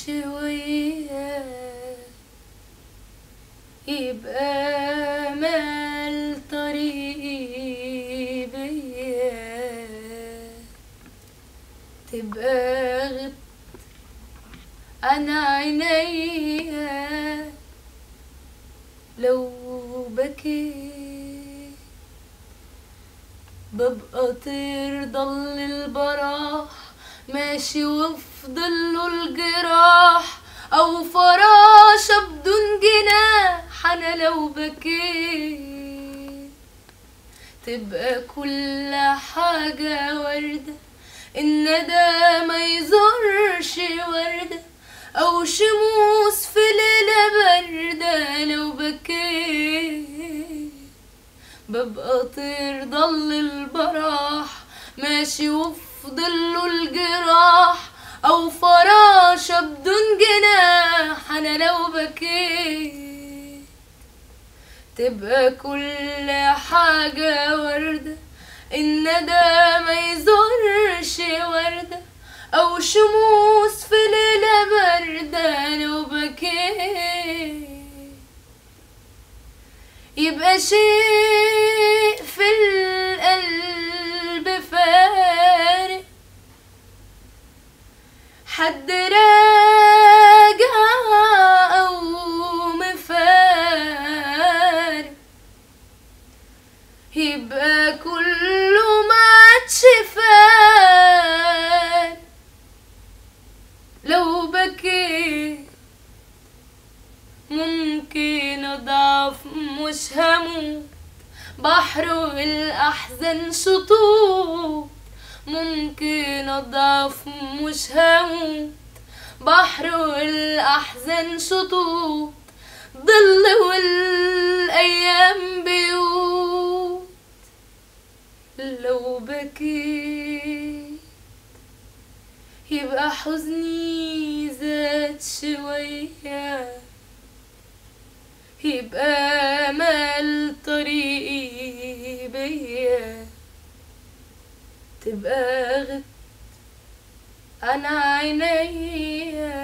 شوية يبقى مال طريقي بيا تبقى غبت عن عينيا لو بكيت ببقى طير ضل البراح ماشي وفضله الجراح او فراشة بدون جناح انا لو بكيت تبقى كل حاجة وردة الندى ما يزورش وردة أو شموس في ليلة باردة لو بكيت ببقى طير ضل البراح ماشي وفي ضله الجراح أو فراشة بدون جناح أنا لو بكيت تبقى كل حاجة وردة الندى ما يزورش وردة أو شموس في ليلة باردة لو بكيت يبقى شيء في القلب فارق حد راجع أو مفارق يبقى كله ماتش فارق لو بكيت ممكن اضعف مش هموت بحر والاحزان شطوط ممكن اضعف مش هموت بحر والاحزان شطوط ظل والايام بيوت لو بكيت يبقى حزني زاد شويه يبقى مال طريقي بيا تبقى غبت عن عينيا